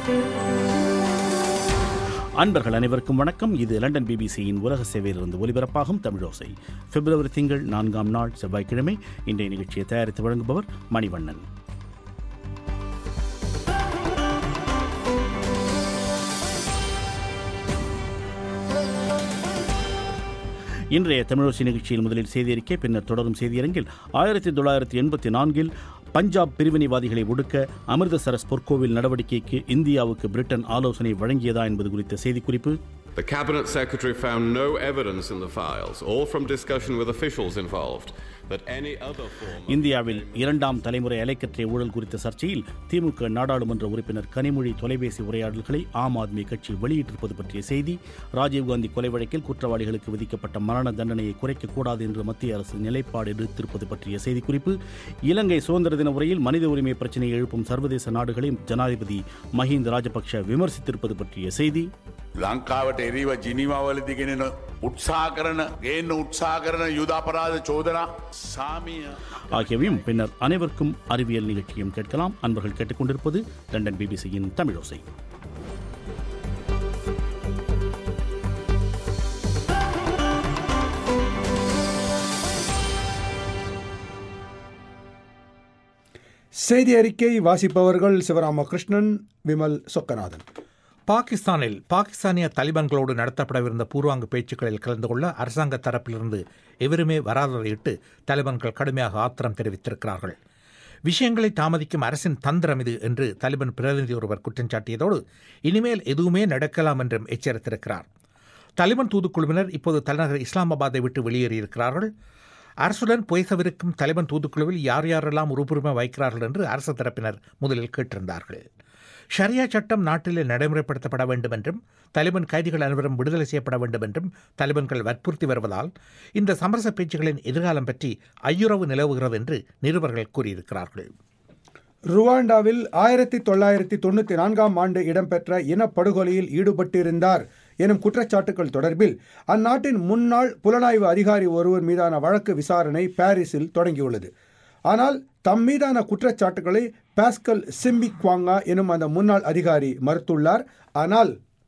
அன்பர்கள் அனைவருக்கும் வணக்கம் இது லண்டன் பிபிசியின் உலக சேவையிலிருந்து ஒலிபரப்பாகும் தமிழோசை பிப்ரவரி திங்கள் நான்காம் நாள் செவ்வாய்க்கிழமை இன்றைய நிகழ்ச்சியை தயாரித்து வழங்குபவர் மணிவண்ணன் இன்றைய தமிழோசி நிகழ்ச்சியில் முதலில் செய்தியறிக்கை பின்னர் தொடரும் செய்தியரங்கில் ஆயிரத்தி தொள்ளாயிரத்தி எண்பத்தி நான்கில் பஞ்சாப் பிரிவினைவாதிகளை ஒடுக்க அமிர்தசரஸ் பொற்கோவில் நடவடிக்கைக்கு இந்தியாவுக்கு பிரிட்டன் ஆலோசனை வழங்கியதா என்பது குறித்த செய்திக்குறிப்பு The Cabinet Secretary found no evidence in the files, or from discussion with officials involved, that any other form of இந்தியாவில் இரண்டாம் தலைமுறை அலைக்கற்றை ஊழல் குறித்த சர்ச்சையில் திமுக நாடாளுமன்ற உறுப்பினர் கனிமொழி தொலைபேசி உரையாடல்களை ஆம் ஆத்மி கட்சி வெளியிட்டிருப்பது பற்றிய செய்தி ராஜீவ்காந்தி கொலை வழக்கில் குற்றவாளிகளுக்கு விதிக்கப்பட்ட மரண தண்டனையை குறைக்கக்கூடாது என்று மத்திய அரசு நிலைப்பாடு எடுத்திருப்பது பற்றிய செய்திக்குறிப்பு இலங்கை சுதந்திர தின உரையில் மனித உரிமை பிரச்சினையை எழுப்பும் சர்வதேச நாடுகளை ஜனாதிபதி மஹிந்த ராஜபக்ஷ விமர்சித்திருப்பது பற்றிய செய்தி ලංකාවට එරීව ජිනිවාවලදි ගෙනෙන උත්සා කරන ගේන්න උත්සා කරන යුදාපරාධ චෝදනා සාමිය ஆகியவையும் பின்னர் அனைவருக்கும் அறிவியல் நிகழ்ச்சியும் கேட்கலாம் அன்பர்கள் கேட்டுக்கொண்டிருப்பது லண்டன் பிபிசியின் தமிழோசை செய்தி அறிக்கை வாசிப்பவர்கள் சிவராமகிருஷ்ணன் விமல் சொக்கநாதன் பாகிஸ்தானில் பாகிஸ்தானிய தலிபான்களோடு நடத்தப்படவிருந்த பூர்வாங்க பேச்சுக்களில் கலந்து கொள்ள அரசாங்க தரப்பிலிருந்து எவருமே வராததையிட்டு தலிபான்கள் கடுமையாக ஆத்திரம் தெரிவித்திருக்கிறார்கள் விஷயங்களை தாமதிக்கும் அரசின் தந்திரம் இது என்று தலிபான் பிரதிநிதி ஒருவர் குற்றம் சாட்டியதோடு இனிமேல் எதுவுமே நடக்கலாம் என்றும் எச்சரித்திருக்கிறார் தலிபான் தூதுக்குழுவினர் இப்போது தலைநகர் இஸ்லாமாபாத்தை விட்டு வெளியேறியிருக்கிறார்கள் அரசுடன் புயசவிருக்கும் தலிபான் தூதுக்குழுவில் யார் யாரெல்லாம் உறுப்புரிமை வைக்கிறார்கள் என்று அரசு தரப்பினர் முதலில் கேட்டிருந்தார்கள் ஷரியா சட்டம் நாட்டில் நடைமுறைப்படுத்தப்பட வேண்டும் என்றும் தலிபான் கைதிகள் அனைவரும் விடுதலை செய்யப்பட வேண்டும் என்றும் தலிபான்கள் வற்புறுத்தி வருவதால் இந்த சமரச பேச்சுகளின் எதிர்காலம் பற்றி ஐயுறவு நிலவுகிறது என்று நிருபர்கள் கூறியிருக்கிறார்கள் ருவாண்டாவில் ஆயிரத்தி தொள்ளாயிரத்தி தொண்ணூற்றி நான்காம் ஆண்டு இடம்பெற்ற இனப்படுகொலையில் ஈடுபட்டிருந்தார் எனும் குற்றச்சாட்டுகள் தொடர்பில் அந்நாட்டின் முன்னாள் புலனாய்வு அதிகாரி ஒருவர் மீதான வழக்கு விசாரணை பாரிஸில் தொடங்கியுள்ளது ஆனால் தம் மீதான குற்றச்சாட்டுகளை பாஸ்கல் சிம்பி குவாங்கா எனும் அந்த முன்னாள் அதிகாரி மறுத்துள்ளார் ஆனால்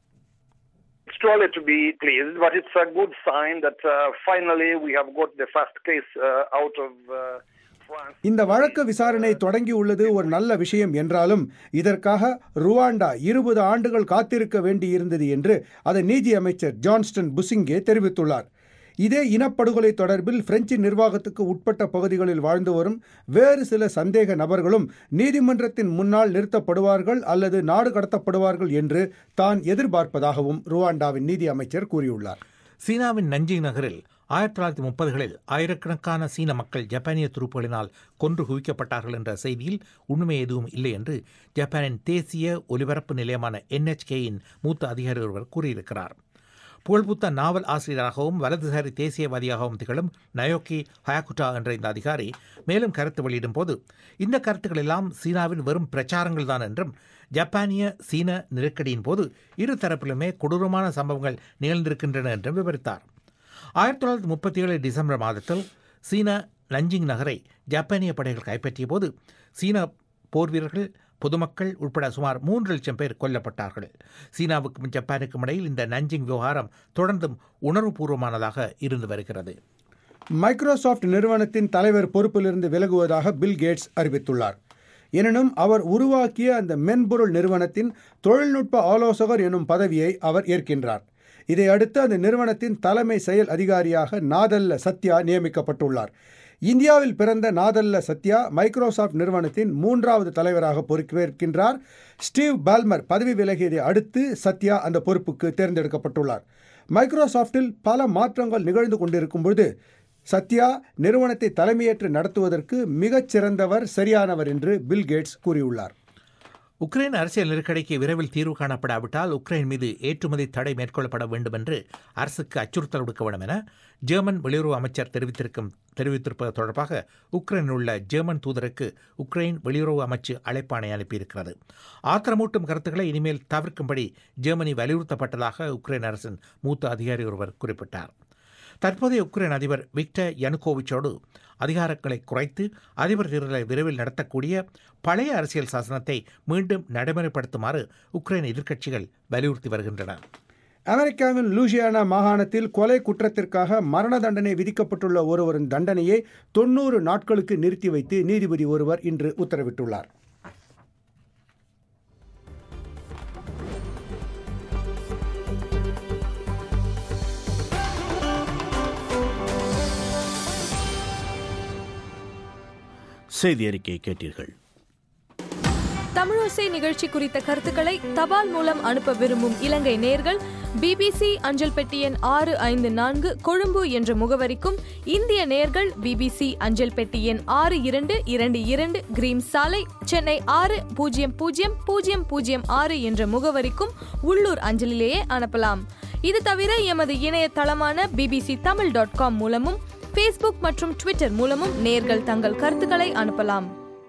It's too early to be pleased, but it's a good sign that uh, finally we have got the first case uh, out of uh, France. இந்த வழக்கு விசாரணை தொடங்கியுள்ளது ஒரு நல்ல விஷயம் என்றாலும் இதற்காக ருவாண்டா இருபது ஆண்டுகள் காத்திருக்க வேண்டியிருந்தது என்று அதன் நீதி அமைச்சர் ஜான்ஸ்டன் புசிங்கே தெரிவித்துள்ளார் இதே இனப்படுகொலை தொடர்பில் பிரெஞ்சு நிர்வாகத்துக்கு உட்பட்ட பகுதிகளில் வாழ்ந்து வரும் வேறு சில சந்தேக நபர்களும் நீதிமன்றத்தின் முன்னால் நிறுத்தப்படுவார்கள் அல்லது நாடு கடத்தப்படுவார்கள் என்று தான் எதிர்பார்ப்பதாகவும் ருவாண்டாவின் நீதி அமைச்சர் கூறியுள்ளார் சீனாவின் நஞ்சிங் நகரில் ஆயிரத்தி தொள்ளாயிரத்தி முப்பதுகளில் ஆயிரக்கணக்கான சீன மக்கள் ஜப்பானிய துருப்புகளினால் கொன்று குவிக்கப்பட்டார்கள் என்ற செய்தியில் உண்மை எதுவும் இல்லை என்று ஜப்பானின் தேசிய ஒலிபரப்பு நிலையமான என்ஹெச்கேயின் மூத்த அதிகாரி ஒருவர் கூறியிருக்கிறார் புகழ்புத்த நாவல் ஆசிரியராகவும் வலதுசாரி தேசியவாதியாகவும் திகழும் நயோக்கி ஹயாகுட்டா என்ற இந்த அதிகாரி மேலும் கருத்து வெளியிடும் போது இந்த கருத்துக்கள் எல்லாம் சீனாவின் வெறும் பிரச்சாரங்கள் தான் என்றும் ஜப்பானிய சீன நெருக்கடியின் போது இரு தரப்பிலுமே கொடூரமான சம்பவங்கள் நிகழ்ந்திருக்கின்றன என்றும் விவரித்தார் ஆயிரத்தி தொள்ளாயிரத்தி முப்பத்தி ஏழு டிசம்பர் மாதத்தில் சீன நஞ்சிங் நகரை ஜப்பானிய படைகள் கைப்பற்றிய போது சீன போர் வீரர்கள் பொதுமக்கள் உட்பட சுமார் மூன்று லட்சம் பேர் கொல்லப்பட்டார்கள் சீனாவுக்கும் ஜப்பானுக்கும் இடையில் இந்த நஞ்சிங் விவகாரம் தொடர்ந்தும் உணர்வுபூர்வமானதாக இருந்து வருகிறது மைக்ரோசாஃப்ட் நிறுவனத்தின் தலைவர் பொறுப்பிலிருந்து விலகுவதாக பில் கேட்ஸ் அறிவித்துள்ளார் எனினும் அவர் உருவாக்கிய அந்த மென்பொருள் நிறுவனத்தின் தொழில்நுட்ப ஆலோசகர் எனும் பதவியை அவர் ஏற்கின்றார் இதை அடுத்து அந்த நிறுவனத்தின் தலைமை செயல் அதிகாரியாக நாதல்ல சத்யா நியமிக்கப்பட்டுள்ளார் இந்தியாவில் பிறந்த நாதல்ல சத்யா மைக்ரோசாஃப்ட் நிறுவனத்தின் மூன்றாவது தலைவராக பொறுப்பேற்கின்றார் ஸ்டீவ் பால்மர் பதவி விலகியதை அடுத்து சத்யா அந்த பொறுப்புக்கு தேர்ந்தெடுக்கப்பட்டுள்ளார் மைக்ரோசாஃப்டில் பல மாற்றங்கள் நிகழ்ந்து கொண்டிருக்கும் பொழுது சத்யா நிறுவனத்தை தலைமையேற்று நடத்துவதற்கு மிகச் சிறந்தவர் சரியானவர் என்று பில் கேட்ஸ் கூறியுள்ளார் உக்ரைன் அரசியல் நெருக்கடிக்கு விரைவில் தீர்வு காணப்படாவிட்டால் உக்ரைன் மீது ஏற்றுமதி தடை மேற்கொள்ளப்பட வேண்டும் என்று அரசுக்கு அச்சுறுத்தல் விடுக்க வேண்டும் என ஜெர்மன் வெளியுறவு அமைச்சர் தெரிவித்திருக்கும் தெரிவித்திருப்பது தொடர்பாக உக்ரைனில் உள்ள ஜெர்மன் தூதருக்கு உக்ரைன் வெளியுறவு அமைச்சு அழைப்பாணை அனுப்பியிருக்கிறது ஆத்திரமூட்டும் கருத்துக்களை இனிமேல் தவிர்க்கும்படி ஜெர்மனி வலியுறுத்தப்பட்டதாக உக்ரைன் அரசின் மூத்த அதிகாரி ஒருவர் குறிப்பிட்டார் தற்போதைய உக்ரைன் அதிபர் விக்டர் யனுகோவிச்சோடு அதிகாரங்களை குறைத்து அதிபர் தேர்தலை விரைவில் நடத்தக்கூடிய பழைய அரசியல் சாசனத்தை மீண்டும் நடைமுறைப்படுத்துமாறு உக்ரைன் எதிர்க்கட்சிகள் வலியுறுத்தி வருகின்றன அமெரிக்காவின் லூசியானா மாகாணத்தில் கொலை குற்றத்திற்காக மரண தண்டனை விதிக்கப்பட்டுள்ள ஒருவரின் தண்டனையை தொன்னூறு நாட்களுக்கு நிறுத்தி வைத்து நீதிபதி ஒருவர் இன்று உத்தரவிட்டுள்ளார் செய்தி அறிக்கையை கேட்டீர்கள் தமிழோசை நிகழ்ச்சி குறித்த கருத்துக்களை தபால் மூலம் அனுப்ப விரும்பும் இலங்கை நேர்கள் பிபிசி அஞ்சல் பெட்டி எண் ஆறு ஐந்து நான்கு கொழும்பு என்ற முகவரிக்கும் இந்திய நேர்கள் பிபிசி அஞ்சல் பெட்டி எண் ஆறு இரண்டு இரண்டு இரண்டு கிரீம் சாலை சென்னை ஆறு பூஜ்ஜியம் பூஜ்ஜியம் பூஜ்ஜியம் பூஜ்ஜியம் ஆறு என்ற முகவரிக்கும் உள்ளூர் அஞ்சலிலேயே அனுப்பலாம் இது தவிர எமது இணையதளமான பிபிசி தமிழ் டாட் காம் மூலமும் ஃபேஸ்புக் மற்றும் ட்விட்டர் மூலமும் நேர்கள் தங்கள் கருத்துக்களை அனுப்பலாம்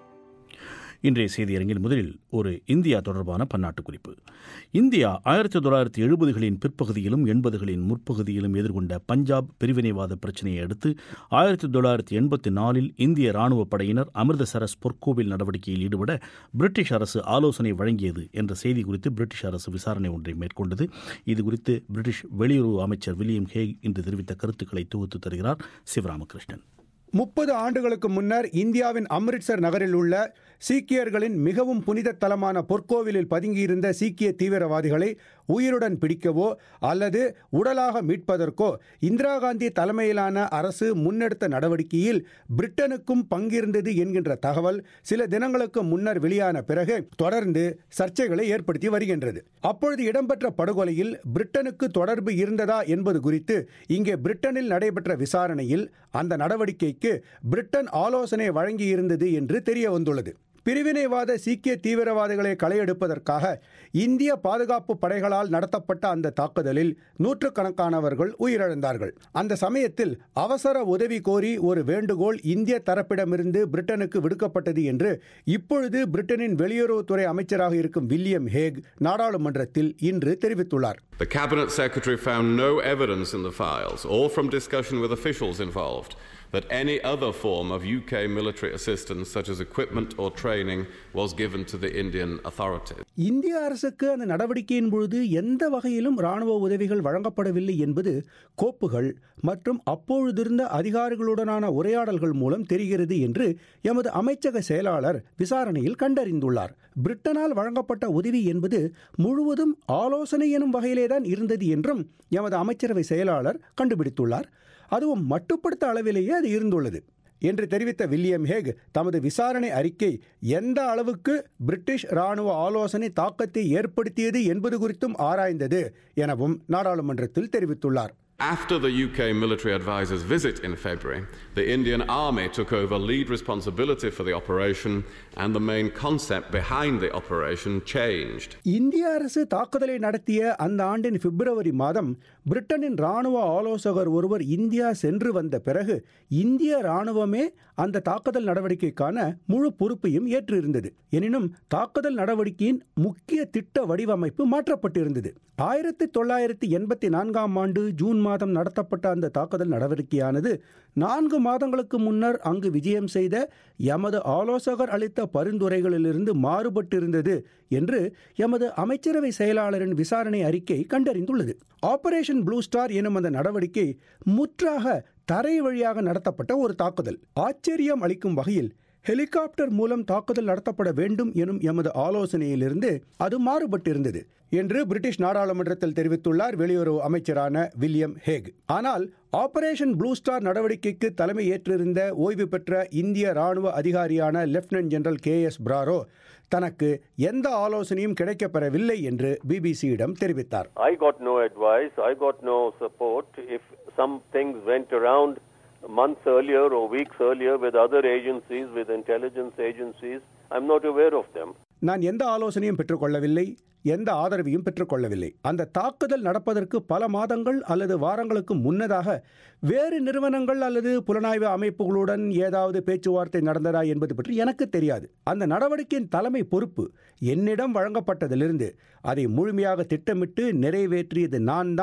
இன்றைய செய்தியரங்கில் முதலில் ஒரு இந்தியா தொடர்பான பன்னாட்டு குறிப்பு இந்தியா ஆயிரத்தி தொள்ளாயிரத்தி எழுபதுகளின் பிற்பகுதியிலும் எண்பதுகளின் முற்பகுதியிலும் எதிர்கொண்ட பஞ்சாப் பிரிவினைவாத பிரச்சினையை அடுத்து ஆயிரத்தி தொள்ளாயிரத்தி எண்பத்தி நாலில் இந்திய ராணுவ படையினர் அமிர்தசரஸ் பொற்கோவில் நடவடிக்கையில் ஈடுபட பிரிட்டிஷ் அரசு ஆலோசனை வழங்கியது என்ற செய்தி குறித்து பிரிட்டிஷ் அரசு விசாரணை ஒன்றை மேற்கொண்டது இது குறித்து பிரிட்டிஷ் வெளியுறவு அமைச்சர் வில்லியம் ஹேக் இன்று தெரிவித்த கருத்துக்களை தொகுத்து தருகிறார் சிவராமகிருஷ்ணன் முப்பது ஆண்டுகளுக்கு முன்னர் இந்தியாவின் அம்ரிட்சர் நகரில் உள்ள சீக்கியர்களின் மிகவும் புனித தலமான பொற்கோவிலில் பதுங்கியிருந்த சீக்கிய தீவிரவாதிகளை உயிருடன் பிடிக்கவோ அல்லது உடலாக மீட்பதற்கோ இந்திரா காந்தி தலைமையிலான அரசு முன்னெடுத்த நடவடிக்கையில் பிரிட்டனுக்கும் பங்கிருந்தது என்கின்ற தகவல் சில தினங்களுக்கு முன்னர் வெளியான பிறகு தொடர்ந்து சர்ச்சைகளை ஏற்படுத்தி வருகின்றது அப்பொழுது இடம்பெற்ற படுகொலையில் பிரிட்டனுக்கு தொடர்பு இருந்ததா என்பது குறித்து இங்கே பிரிட்டனில் நடைபெற்ற விசாரணையில் அந்த நடவடிக்கைக்கு பிரிட்டன் ஆலோசனை வழங்கியிருந்தது என்று தெரிய வந்துள்ளது பிரிவினைவாத சீக்கிய தீவிரவாதிகளை களையெடுப்பதற்காக இந்திய பாதுகாப்பு படைகளால் நடத்தப்பட்ட அந்த தாக்குதலில் நூற்றுக்கணக்கானவர்கள் உயிரிழந்தார்கள் அந்த சமயத்தில் அவசர உதவி கோரி ஒரு வேண்டுகோள் இந்திய தரப்பிடமிருந்து பிரிட்டனுக்கு விடுக்கப்பட்டது என்று இப்பொழுது பிரிட்டனின் வெளியுறவுத்துறை அமைச்சராக இருக்கும் வில்லியம் ஹேக் நாடாளுமன்றத்தில் இன்று தெரிவித்துள்ளார் The Cabinet Secretary found no evidence in the files or from discussion with officials involved that any other form of UK military assistance, such as equipment or training, was given to the Indian authorities. இந்திய அரசுக்கு அந்த நடவடிக்கையின் பொழுது எந்த வகையிலும் ராணுவ உதவிகள் வழங்கப்படவில்லை என்பது கோப்புகள் மற்றும் அப்பொழுதிருந்த அதிகாரிகளுடனான உரையாடல்கள் மூலம் தெரிகிறது என்று எமது அமைச்சக செயலாளர் விசாரணையில் கண்டறிந்துள்ளார் பிரிட்டனால் வழங்கப்பட்ட உதவி என்பது முழுவதும் ஆலோசனை எனும் வகையிலேதான் இருந்தது என்றும் எமது அமைச்சரவை செயலாளர் கண்டுபிடித்துள்ளார் அதுவும் மட்டுப்படுத்த அளவிலேயே அது இருந்துள்ளது என்று தெரிவித்த வில்லியம் ஹேக் தமது விசாரணை அறிக்கை எந்த அளவுக்கு பிரிட்டிஷ் ராணுவ ஆலோசனை தாக்கத்தை ஏற்படுத்தியது என்பது குறித்தும் ஆராய்ந்தது எனவும் நாடாளுமன்றத்தில் தெரிவித்துள்ளார் After the UK military advisor's visit in February, the Indian Army took over lead responsibility for the operation, and the main concept behind the operation changed. இந்திய அரசு தாக்குதலை நடத்திய அந்த ஆண்டின் பிப்ரவரி மாதம் பிரிட்டனின் ராணுவ ஆலோசகர் ஒருவர் இந்தியா சென்று வந்த பிறகு இந்திய ராணுவமே அந்த தாக்குதல் நடவடிக்கைக்கான முழு பொறுப்பையும் ஏற்றிருந்தது எனினும் தாக்குதல் நடவடிக்கையின் முக்கிய திட்ட வடிவமைப்பு மாற்றப்பட்டிருந்தது ஆயிரத்தி தொள்ளாயிரத்தி எண்பத்தி நான்காம் ஆண்டு ஜூன் மாதம் நடத்தப்பட்ட அந்த தாக்குதல் நடவடிக்கையானது நான்கு மாதங்களுக்கு முன்னர் அங்கு விஜயம் செய்த எமது ஆலோசகர் அளித்த பரிந்துரைகளிலிருந்து மாறுபட்டிருந்தது என்று எமது அமைச்சரவை செயலாளரின் விசாரணை அறிக்கை கண்டறிந்துள்ளது ஆபரேஷன் ப்ளூ ஸ்டார் எனும் அந்த நடவடிக்கை முற்றாக தரை வழியாக நடத்தப்பட்ட ஒரு தாக்குதல் ஆச்சரியம் அளிக்கும் வகையில் ஹெலிகாப்டர் மூலம் தாக்குதல் நடத்தப்பட வேண்டும் எனும் எமது ஆலோசனையிலிருந்து அது மாறுபட்டிருந்தது என்று பிரிட்டிஷ் நாடாளுமன்றத்தில் தெரிவித்துள்ளார் வெளியுறவு அமைச்சரான வில்லியம் ஹேக் ஆனால் ஆபரேஷன் ப்ளூ ஸ்டார் நடவடிக்கைக்கு தலைமை ஏற்றிருந்த ஓய்வு பெற்ற இந்திய ராணுவ அதிகாரியான லெப்டினன்ட் ஜெனரல் கே எஸ் பிராரோ தனக்கு எந்த ஆலோசனையும் கிடைக்கப்பெறவில்லை என்று பிபிசியிடம் தெரிவித்தார் I got no advice, I got no support. If some things went around months earlier or weeks earlier with other agencies, with intelligence agencies, I'm not aware of them. நான் எந்த ஆலோசனையும் பெற்றுக்கொள்ளவில்லை எந்த ஆதரவையும் பெற்றுக்கொள்ளவில்லை அந்த தாக்குதல் நடப்பதற்கு பல மாதங்கள் அல்லது வாரங்களுக்கு முன்னதாக வேறு நிறுவனங்கள் அல்லது புலனாய்வு அமைப்புகளுடன் ஏதாவது பேச்சுவார்த்தை நடந்ததா என்பது பற்றி எனக்கு தெரியாது அந்த நடவடிக்கையின் தலைமை பொறுப்பு என்னிடம் வழங்கப்பட்டதிலிருந்து அதை முழுமையாக திட்டமிட்டு நிறைவேற்றியது நான் தான்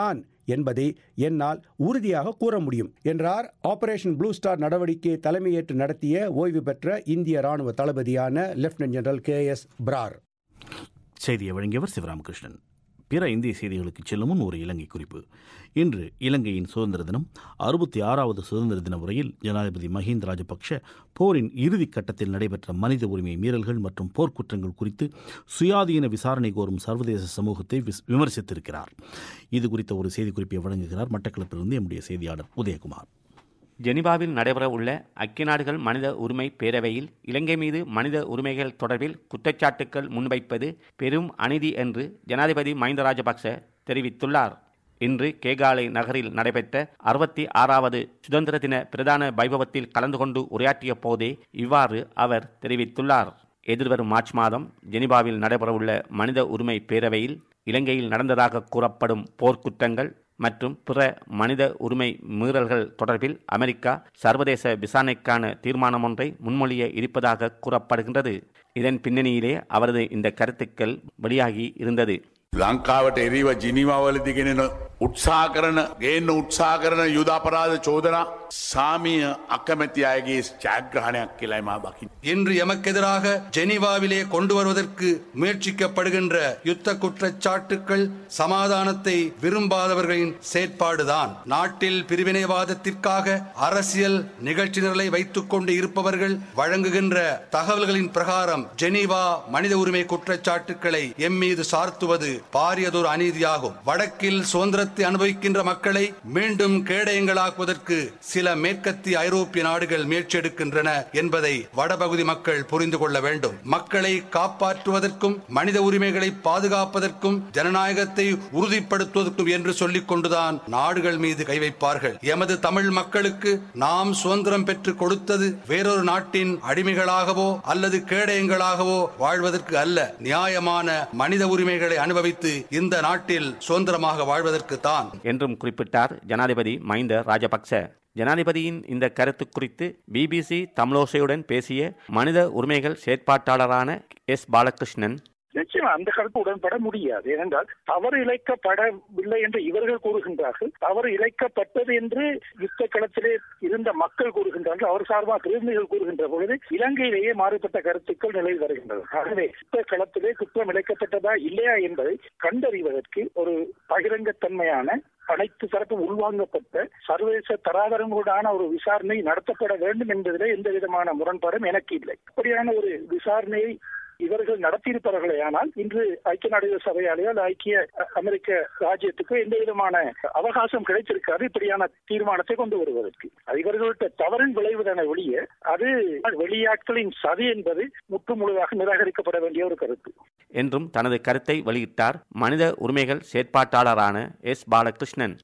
என்பதை என்னால் உறுதியாக கூற முடியும் என்றார் ஆபரேஷன் ப்ளூ ஸ்டார் நடவடிக்கையை தலைமையேற்று நடத்திய ஓய்வு பெற்ற இந்திய ராணுவ தளபதியான lieutenant general K S Brar செய்தியை வழங்கியவர் சிவராமகிருஷ்ணன் பிற இந்திய செய்திகளுக்கு செல்லும் முன் ஒரு இலங்கை குறிப்பு இன்று இலங்கையின் சுதந்திர தினம் அறுபத்தி ஆறாவது சுதந்திர தின உரையில் ஜனாதிபதி மஹிந்த ராஜபக்ஷ போரின் இறுதிக் கட்டத்தில் நடைபெற்ற மனித உரிமை மீறல்கள் மற்றும் போர்க்குற்றங்கள் குறித்து சுயாதீன விசாரணை கோரும் சர்வதேச சமூகத்தை விஸ்- விமர்சித்திருக்கிறார் இது குறித்த ஒரு செய்திக்குறிப்பை வழங்குகிறார் மட்டக்களப்பிலிருந்து எம்முடைய செய்தியாளர் உதயகுமார் ஜெனீவாவில் நடைபெற உள்ள ஐக்கிய நாடுகள் மனித உரிமை பேரவையில் இலங்கை மீது மனித உரிமைகள் தொடர்பில் குற்றச்சாட்டுக்கள் முன்வைப்பது பெரும் அநீதி என்று ஜனாதிபதி மஹிந்த ராஜபக்ச தெரிவித்துள்ளார் இன்று கேகாலை நகரில் நடைபெற்ற அறுபத்தி ஆறாவது சுதந்திர தின பிரதான வைபவத்தில் கலந்து கொண்டு குறையாற்றிய போதே இவ்வாறு அவர் தெரிவித்துள்ளார் எதிர்வரும் மார்ச் மாதம் ஜெனீவாவில் நடைபெறவுள்ள மனித உரிமை பேரவையில் இலங்கையில் நடந்ததாக கூறப்படும் போர்க்குற்றங்கள் மற்றும் பிற மனித உரிமை மீறல்கள் தொடர்பில் அமெரிக்கா சர்வதேச விசாரணைக்கான தீர்மானம் ஒன்றை முன்மொழிய இருப்பதாக கூறப்படுகின்றது இதன் பின்னணியிலே அவரது இந்த கருத்துக்கள் வெளியாகி இருந்தது ලංකාවට එරීව ජිනිමාවලදි ගෙනෙන උත්සා කරන ගේන්න උත්සා කරන යුදාපරාධ චෝදනා සාමිය අකමැති අයගේ ජයග්‍රහණයක් කියලායි මා දකිින්. இன்று எமக்கெதிராக ஜெனீவாவிலே கொண்டு வருவதற்கு முயற்சிக்கப்படுகின்ற யுத்த குற்றச்சாட்டுக்கள் சமாதானத்தை விரும்பாதவர்களின் செயற்பாடுதான் நாட்டில் பிரிவினைவாதத்திற்காக அரசியல் நிகழ்ச்சிகளை வைத்துக் கொண்டு இருப்பவர்கள் வழங்குகின்ற தகவல்களின் பிரகாரம் ஜெனீவா மனித உரிமை குற்றச்சாட்டுக்களை எம் மீது சார்த்துவது பாரியதொரு அநீதியாகும் வடக்கில் சுதந்திரத்தை அனுபவிக்கின்ற மக்களை மீண்டும் கேடயங்களாக்குவதற்கு சில மேற்கத்திய ஐரோப்பிய நாடுகள் முயற்சி எடுக்கின்றன என்பதை வடபகுதி மக்கள் புரிந்து கொள்ள வேண்டும் மக்களை காப்பாற்றுவதற்கும் மனித உரிமைகளை பாதுகாப்பதற்கும் ஜனநாயகத்தை உறுதிப்படுத்துவதற்கும் என்று சொல்லிக் கொண்டுதான் நாடுகள் மீது கை வைப்பார்கள் எமது தமிழ் மக்களுக்கு நாம் சுதந்திரம் பெற்றுக் கொடுத்தது வேறொரு நாட்டின் அடிமைகளாகவோ அல்லது கேடயங்களாகவோ வாழ்வதற்கு அல்ல நியாயமான மனித உரிமைகளை அனுபவித்து இந்த நாட்டில் சுதந்திரமாக வாழ்வதற்கு தான் என்றும் குறிப்பிட்டார் ஜனாதிபதி மஹிந்த ராஜபக்ச ஜனாதிபதியின் இந்த கருத்து குறித்து பிபிசி தமிழோசையுடன் பேசிய மனித உரிமைகள் செயற்பாட்டாளரான எஸ் பாலகிருஷ்ணன் நிச்சயமா அந்த கருத்து உடன்பட முடியாது ஏனென்றால் தவறு இழைக்கப்படவில்லை என்று இவர்கள் கூறுகின்றார்கள் தவறு இழைக்கப்பட்டது என்று யுத்த களத்திலே இருந்த மக்கள் கூறுகின்றார்கள் அவர் சார்பாக பிரதிநிதிகள் கூறுகின்ற பொழுது இலங்கையிலேயே மாறுபட்ட கருத்துக்கள் நிலையில் வருகின்றது ஆகவே யுத்த களத்திலே குற்றம் இழைக்கப்பட்டதா இல்லையா என்பதை கண்டறிவதற்கு ஒரு பகிரங்கத்தன்மையான அனைத்து தரப்பும் உள்வாங்கப்பட்ட சர்வதேச தராதரங்களுடான ஒரு விசாரணை நடத்தப்பட வேண்டும் என்பதிலே எந்த விதமான முரண்பாடும் எனக்கு இல்லை அப்படியான ஒரு விசாரணையை இவர்கள் நடத்தியிருப்பார்களே ஆனால் இன்று ஐக்கிய நாடுகள் சபையாலேயோ அல்லது ஐக்கிய அ- அமெரிக்க ராஜ்யத்துக்கோ எந்த விதமான அவகாசம் கிடைத்திருக்காது இப்படியான தீர்மானத்தை கொண்டு வருவதற்கு அது இவர்கள்ட்ட தவறின் விளைவுதான வெளியே அது வெளியாட்களின் சதி என்பது முற்று முழுதாக நிராகரிக்கப்பட வேண்டிய ஒரு கருத்து என்றும் தனது கருத்தை வெளியிட்டார் மனித உரிமைகள் செயற்பாட்டாளரான எஸ் பாலகிருஷ்ணன்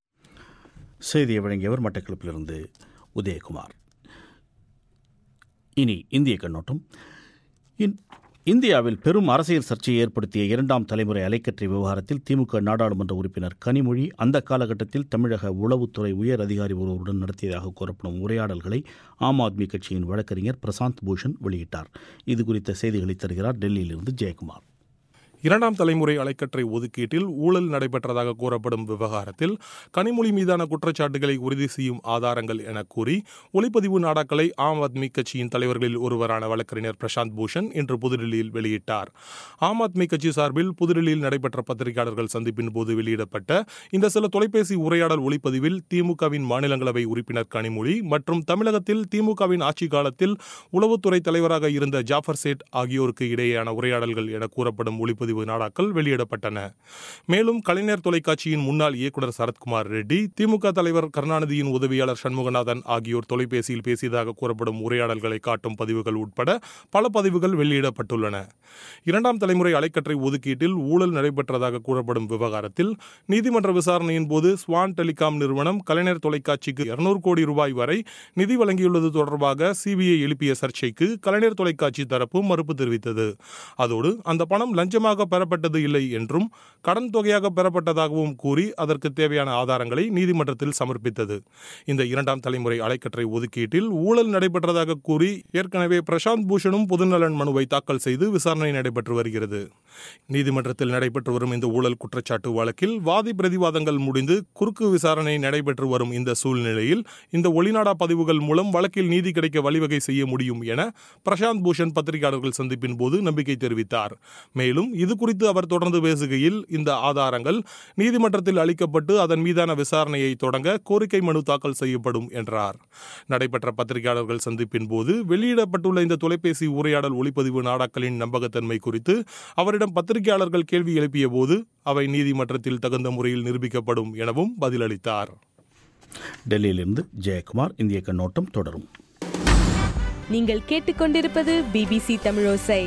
செய்தியை வழங்கியவர் மட்டக்களப்பிலிருந்து உதயகுமார் இனி இந்திய கண்ணோட்டம் இன்- இந்தியாவில் பெரும் அரசியல் சர்ச்சையை ஏற்படுத்திய இரண்டாம் தலைமுறை அலைக்கற்றை விவகாரத்தில் திமுக நாடாளுமன்ற உறுப்பினர் கனிமொழி அந்த காலகட்டத்தில் தமிழக உளவுத்துறை உயர் அதிகாரி ஒருவருடன் நடத்தியதாக கூறப்படும் உரையாடல்களை ஆம் ஆத்மி கட்சியின் வழக்கறிஞர் பிரசாந்த் பூஷன் வெளியிட்டார் இது குறித்த செய்திகளை தருகிறார் டெல்லியிலிருந்து ஜெயக்குமார் இரண்டாம் தலைமுறை அலைக்கற்றை ஒதுக்கீட்டில் ஊழல் நடைபெற்றதாக கூறப்படும் விவகாரத்தில் கனிமொழி மீதான குற்றச்சாட்டுகளை உறுதி செய்யும் ஆதாரங்கள் என கூறி ஒளிப்பதிவு நாடாக்களை ஆம் ஆத்மி கட்சியின் தலைவர்களில் ஒருவரான வழக்கறிஞர் பிரசாந்த் பூஷன் இன்று புதுடில்லியில் வெளியிட்டார் ஆம் ஆத்மி கட்சி சார்பில் புதுடில்லியில் நடைபெற்ற பத்திரிகையாளர்கள் சந்திப்பின் போது வெளியிடப்பட்ட இந்த சில தொலைபேசி உரையாடல் ஒளிப்பதிவில் திமுகவின் மாநிலங்களவை உறுப்பினர் கனிமொழி மற்றும் தமிழகத்தில் திமுகவின் ஆட்சி காலத்தில் உளவுத்துறை தலைவராக இருந்த ஜாஃபர் சேட் ஆகியோருக்கு இடையேயான உரையாடல்கள் என கூறப்படும் ஒளிப்பதிவு நாடாக்கள் வெளியிடப்பட்டன மேலும் கலைஞர் தொலைக்காட்சியின் முன்னாள் இயக்குனர் சரத்குமார் ரெட்டி திமுக தலைவர் கருணாநிதியின் உதவியாளர் சண்முகநாதன் ஆகியோர் தொலைபேசியில் பேசியதாக கூறப்படும் உரையாடல்களை காட்டும் பதிவுகள் உட்பட பல பதிவுகள் வெளியிடப்பட்டுள்ளன இரண்டாம் தலைமுறை அலைக்கற்றை ஒதுக்கீட்டில் ஊழல் நடைபெற்றதாக கூறப்படும் விவகாரத்தில் நீதிமன்ற விசாரணையின் போது ஸ்வான் டெலிகாம் நிறுவனம் கலைஞர் தொலைக்காட்சிக்கு இருநூறு கோடி ரூபாய் வரை நிதி வழங்கியுள்ளது தொடர்பாக சிபிஐ எழுப்பிய சர்ச்சைக்கு கலைஞர் தொலைக்காட்சி தரப்பு மறுப்பு தெரிவித்தது அதோடு அந்த பணம் லஞ்சமாக பெறப்பட்டது இல்லை என்றும் கடன் தொகையாக பெறப்பட்டதாகவும் கூறி அதற்கு தேவையான ஆதாரங்களை நீதிமன்றத்தில் சமர்ப்பித்தது இந்த இரண்டாம் தலைமுறை அலைக்கற்றை ஒதுக்கீட்டில் ஊழல் நடைபெற்றதாக கூறி ஏற்கனவே பிரசாந்த் பூஷனும் பொதுநலன் மனுவை தாக்கல் செய்து விசாரணை நடைபெற்று வருகிறது நீதிமன்றத்தில் நடைபெற்று வரும் இந்த ஊழல் குற்றச்சாட்டு வழக்கில் வாதி பிரதிவாதங்கள் முடிந்து குறுக்கு விசாரணை நடைபெற்று வரும் இந்த சூழ்நிலையில் இந்த ஒளிநாடா பதிவுகள் மூலம் வழக்கில் நீதி கிடைக்க வழிவகை செய்ய முடியும் என பிரசாந்த் பூஷன் பத்திரிகையாளர்கள் சந்திப்பின் போது நம்பிக்கை தெரிவித்தார் மேலும் இது குறித்து அவர் தொடர்ந்து பேசுகையில் இந்த ஆதாரங்கள் நீதிமன்றத்தில் அளிக்கப்பட்டு அதன் மீதான விசாரணையை தொடங்க கோரிக்கை மனு தாக்கல் செய்யப்படும் என்றார் நடைபெற்ற பத்திரிகையாளர்கள் சந்திப்பின் போது வெளியிடப்பட்டுள்ள இந்த தொலைபேசி உரையாடல் ஒளிப்பதிவு நாடாக்களின் நம்பகத்தன்மை குறித்து அவரிடம் பத்திரிகையாளர்கள் கேள்வி எழுப்பிய போது அவை நீதிமன்றத்தில் தகுந்த முறையில் நிரூபிக்கப்படும் எனவும் பதிலளித்தார் டெல்லியிலிருந்து ஜெயக்குமார் இந்திய கண்ணோட்டம் தொடரும் நீங்கள் கேட்டுக்கொண்டிருப்பது பிபிசி தமிழோசை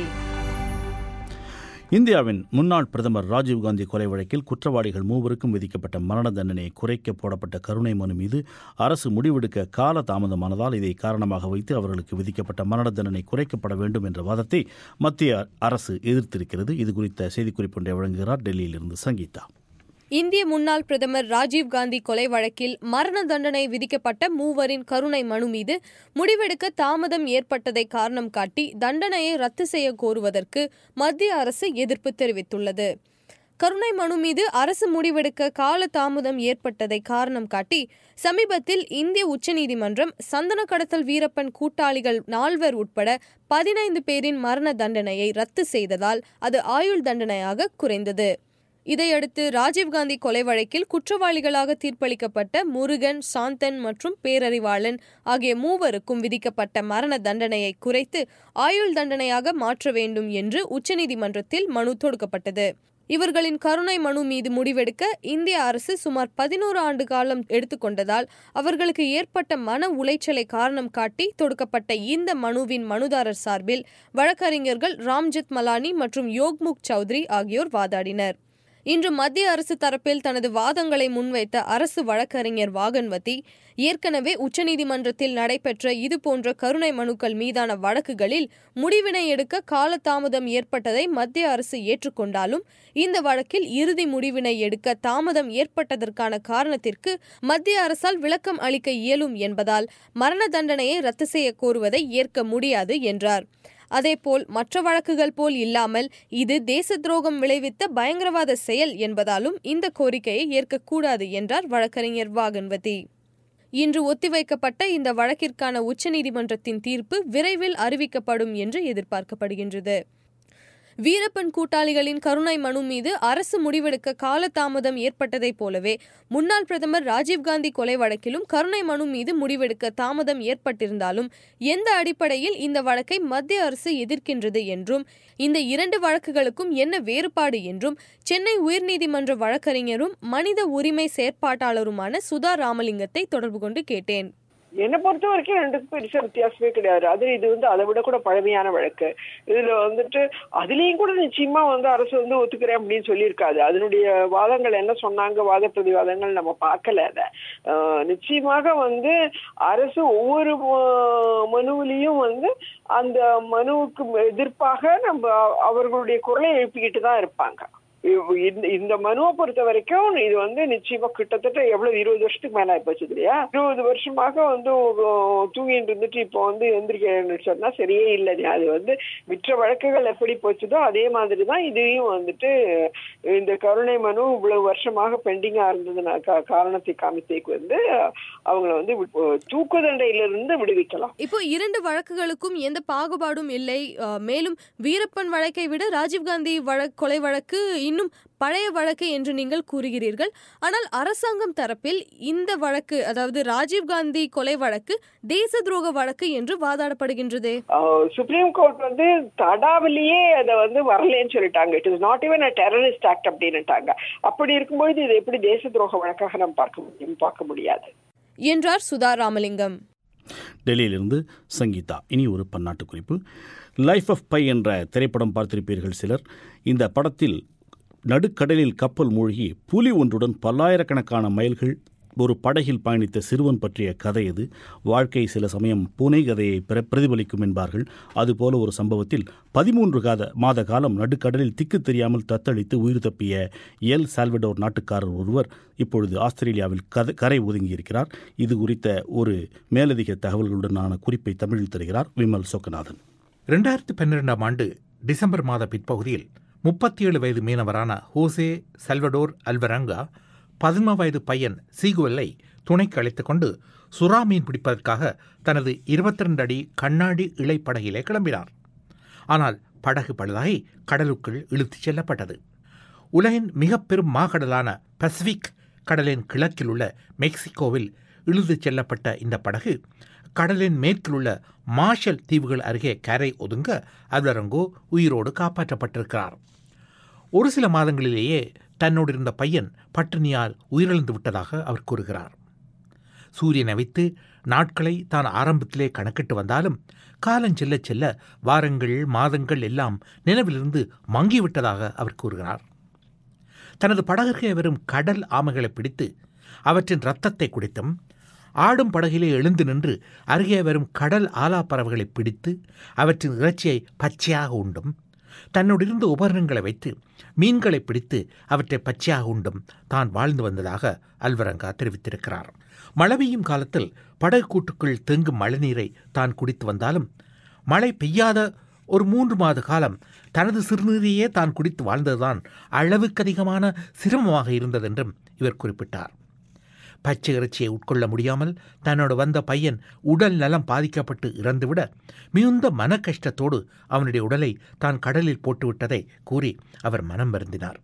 இந்தியாவின் முன்னாள் பிரதமர் ராஜீவ்காந்தி கொலை வழக்கில் குற்றவாளிகள் மூவருக்கும் விதிக்கப்பட்ட மரண தண்டனை குறைக்க போடப்பட்ட கருணை மனு மீது அரசு முடிவெடுக்க கால தாமதமானதால் இதை காரணமாக வைத்து அவர்களுக்கு விதிக்கப்பட்ட மரண தண்டனை குறைக்கப்பட வேண்டும் என்ற வாதத்தை மத்திய அரசு எதிர்த்திருக்கிறது இது குறித்த செய்திக்குறிப்பு ஒன்றை வழங்குகிறார் டெல்லியிலிருந்து சங்கீதா இந்திய முன்னாள் பிரதமர் ராஜீவ் காந்தி கொலை வழக்கில் மரண தண்டனை விதிக்கப்பட்ட மூவரின் கருணை மனு மீது முடிவெடுக்க தாமதம் ஏற்பட்டதை காரணம் காட்டி தண்டனையை ரத்து செய்ய கோருவதற்கு மத்திய அரசு எதிர்ப்பு தெரிவித்துள்ளது கருணை மனு மீது அரசு முடிவெடுக்க கால தாமதம் ஏற்பட்டதை காரணம் காட்டி சமீபத்தில் இந்திய உச்சநீதிமன்றம் சந்தன கடத்தல் வீரப்பன் கூட்டாளிகள் நால்வர் உட்பட பதினைந்து பேரின் மரண தண்டனையை ரத்து செய்ததால் அது ஆயுள் தண்டனையாக குறைந்தது இதையடுத்து ராஜீவ்காந்தி கொலை வழக்கில் குற்றவாளிகளாக தீர்ப்பளிக்கப்பட்ட முருகன் சாந்தன் மற்றும் பேரறிவாளன் ஆகிய மூவருக்கும் விதிக்கப்பட்ட மரண தண்டனையை குறைத்து ஆயுள் தண்டனையாக மாற்ற வேண்டும் என்று உச்சநீதிமன்றத்தில் மனு தொடுக்கப்பட்டது இவர்களின் கருணை மனு மீது முடிவெடுக்க இந்திய அரசு சுமார் பதினோரு ஆண்டு காலம் எடுத்துக்கொண்டதால் அவர்களுக்கு ஏற்பட்ட மன உளைச்சலை காரணம் காட்டி தொடுக்கப்பட்ட இந்த மனுவின் மனுதாரர் சார்பில் வழக்கறிஞர்கள் ராம்ஜெத் மலானி மற்றும் யோக்முக் சௌத்ரி ஆகியோர் வாதாடினர் இன்று மத்திய அரசு தரப்பில் தனது வாதங்களை முன்வைத்த அரசு வழக்கறிஞர் வாகன்வதி ஏற்கனவே உச்சநீதிமன்றத்தில் நடைபெற்ற இதுபோன்ற கருணை மனுக்கள் மீதான வழக்குகளில் முடிவினை எடுக்க காலதாமதம் ஏற்பட்டதை மத்திய அரசு ஏற்றுக்கொண்டாலும் இந்த வழக்கில் இறுதி முடிவினை எடுக்க தாமதம் ஏற்பட்டதற்கான காரணத்திற்கு மத்திய அரசால் விளக்கம் அளிக்க இயலும் என்பதால் மரண தண்டனையை ரத்து செய்ய கோருவதை ஏற்க முடியாது என்றார் அதேபோல் மற்ற வழக்குகள் போல் இல்லாமல் இது தேச துரோகம் விளைவித்த பயங்கரவாத செயல் என்பதாலும் இந்த கோரிக்கையை ஏற்கக்கூடாது என்றார் வழக்கறிஞர் வாகன்வதி இன்று ஒத்திவைக்கப்பட்ட இந்த வழக்கிற்கான உச்சநீதிமன்றத்தின் தீர்ப்பு விரைவில் அறிவிக்கப்படும் என்று எதிர்பார்க்கப்படுகின்றது வீரப்பன் கூட்டாளிகளின் கருணை மனு மீது அரசு முடிவெடுக்க காலதாமதம் ஏற்பட்டதைப் போலவே முன்னாள் பிரதமர் ராஜீவ்காந்தி கொலை வழக்கிலும் கருணை மனு மீது முடிவெடுக்க தாமதம் ஏற்பட்டிருந்தாலும் எந்த அடிப்படையில் இந்த வழக்கை மத்திய அரசு எதிர்க்கின்றது என்றும் இந்த இரண்டு வழக்குகளுக்கும் என்ன வேறுபாடு என்றும் சென்னை உயர்நீதிமன்ற வழக்கறிஞரும் மனித உரிமை செயற்பாட்டாளருமான சுதா ராமலிங்கத்தை தொடர்பு கொண்டு கேட்டேன் என்னை பொறுத்த வரைக்கும் ரெண்டுக்கும் பெருசா வித்தியாசமே கிடையாது அது இது வந்து அதை விட கூட பழமையான வழக்கு இதுல வந்துட்டு அதுலயும் கூட நிச்சயமா வந்து அரசு வந்து ஒத்துக்கிறேன் அப்படின்னு சொல்லியிருக்காது அதனுடைய வாதங்கள் என்ன சொன்னாங்க வாத பிரதிவாதங்கள் நம்ம பார்க்கல அதை நிச்சயமாக வந்து அரசு ஒவ்வொரு மனுவிலையும் வந்து அந்த மனுவுக்கு எதிர்ப்பாக நம்ம அவர்களுடைய குரலை எழுப்பிக்கிட்டு தான் இருப்பாங்க இந்த மனுவை பொறுத்த வரைக்கும் இது வந்து நிச்சயமா கிட்டத்தட்ட எவ்வளவு இருபது வருஷத்துக்கு மேல ஆயிப்போச்சு இல்லையா இருபது வருஷமாக வந்து தூங்கிட்டு இருந்துட்டு இப்போ வந்து எந்திரிக்க சொன்னா சரியே இல்லை அது வந்து மற்ற வழக்குகள் எப்படி போச்சுதோ அதே மாதிரி தான் இதையும் வந்துட்டு இந்த கருணை மனு இவ்வளவு வருஷமாக பெண்டிங்கா இருந்ததுனா காரணத்தை காமித்தேக்கு வந்து அவங்கள வந்து தூக்கு தண்டையிலிருந்து விடுவிக்கலாம் இப்போ இரண்டு வழக்குகளுக்கும் எந்த பாகுபாடும் இல்லை மேலும் வீரப்பன் வழக்கை விட ராஜீவ்காந்தி வழக்கு கொலை வழக்கு இன்னும் பழைய வழக்கு என்று நீங்கள் கூறுகிறீர்கள் ஆனால் அரசாங்கம் தரப்பில் இந்த வழக்கு அதாவது ராஜீவ்காந்தி கொலை வழக்கு தேச துரோக வழக்கு என்று வாதாடப்படுகின்றதே சுப்ரீம் கோர்ட் வந்து தடாவிலேயே அதை வந்து வரலன்னு சொல்லிட்டாங்க it is not even a terrorist act அப்படின்னுட்டாங்க அப்படி இருக்கும்போது இது எப்படி தேச துரோக வழக்காக நம்ம பார்க்க முடியும் பார்க்க முடியாது என்றார் சுதா ராமலிங்கம் டெல்லியிலிருந்து சங்கீதா இனி ஒரு பன்னாட்டு குறிப்பு லைஃப் ஆஃப் பை என்ற திரைப்படம் பார்த்திருப்பீர்கள் சிலர் இந்த படத்தில் நடுக்கடலில் கப்பல் மூழ்கி புலி ஒன்றுடன் பல்லாயிரக்கணக்கான மைல்கள் ஒரு படகில் பயணித்த சிறுவன் பற்றிய கதை இது வாழ்க்கை சில சமயம் புனை கதையை பிரதிபலிக்கும் என்பார்கள் அதுபோல ஒரு சம்பவத்தில் பதிமூன்று காத மாத காலம் நடுக்கடலில் திக்கு தெரியாமல் தத்தளித்து உயிர் தப்பிய எல் சால்வடோர் நாட்டுக்காரர் ஒருவர் இப்பொழுது ஆஸ்திரேலியாவில் கதை கரை ஒதுங்கியிருக்கிறார் இது குறித்த ஒரு மேலதிக தகவல்களுடனான குறிப்பை தமிழில் தருகிறார் விமல் சொக்கநாதன் ரெண்டாயிரத்தி பன்னிரெண்டாம் ஆண்டு டிசம்பர் மாத பிற்பகுதியில் முப்பத்தி ஏழு வயது மீனவரான ஹோசே சல்வடோர் அல்வரங்கா பதின்ம வயது பையன் சீகுவலை துணைக்கு அழைத்துக் கொண்டு சுறா மீன் பிடிப்பதற்காக தனது இருபத்தி ரெண்டு அடி கண்ணாடி இழைப்படகிலே கிளம்பினார் ஆனால் படகு பழுதாகி கடலுக்குள் இழுத்துச் செல்லப்பட்டது உலகின் மிக பெரும் மாகடலான பசிபிக் கடலின் கிழக்கில் உள்ள மெக்சிகோவில் இழுத்துச் செல்லப்பட்ட இந்த படகு கடலின் மேற்கில் உள்ள மார்ஷல் தீவுகள் அருகே கரை ஒதுங்க அல்வரங்கோ உயிரோடு காப்பாற்றப்பட்டிருக்கிறார் ஒரு சில மாதங்களிலேயே தன்னோடு இருந்த பையன் பட்டினியால் உயிரிழந்து விட்டதாக அவர் கூறுகிறார் சூரியனை வைத்து நாட்களை தான் ஆரம்பத்திலே கணக்கிட்டு வந்தாலும் காலம் செல்ல செல்ல வாரங்கள் மாதங்கள் எல்லாம் நினைவிலிருந்து மங்கிவிட்டதாக அவர் கூறுகிறார் தனது படகுக்கே வரும் கடல் ஆமைகளை பிடித்து அவற்றின் இரத்தத்தை குடித்தும் ஆடும் படகிலே எழுந்து நின்று அருகே வரும் கடல் ஆலா பறவைகளை பிடித்து அவற்றின் இறைச்சியை பச்சையாக உண்டும் தன்னோடு இருந்த உபகரணங்களை வைத்து மீன்களை பிடித்து அவற்றை பச்சையாக உண்டும் தான் வாழ்ந்து வந்ததாக அல்வரங்கா தெரிவித்திருக்கிறார் மழை பெய்யும் காலத்தில் படகு கூட்டுக்குள் தேங்கும் மழைநீரை தான் குடித்து வந்தாலும் மழை பெய்யாத ஒரு மூன்று மாத காலம் தனது சிறுநீரையே தான் குடித்து வாழ்ந்ததுதான் அளவுக்கு அதிகமான சிரமமாக இருந்ததென்றும் இவர் குறிப்பிட்டார் பச்சை இறைச்சியை உட்கொள்ள முடியாமல் தன்னோடு வந்த பையன் உடல் நலம் பாதிக்கப்பட்டு இறந்துவிட மிகுந்த மன கஷ்டத்தோடு அவனுடைய உடலை தான் கடலில் போட்டுவிட்டதை கூறி அவர் மனம் வருந்தினார்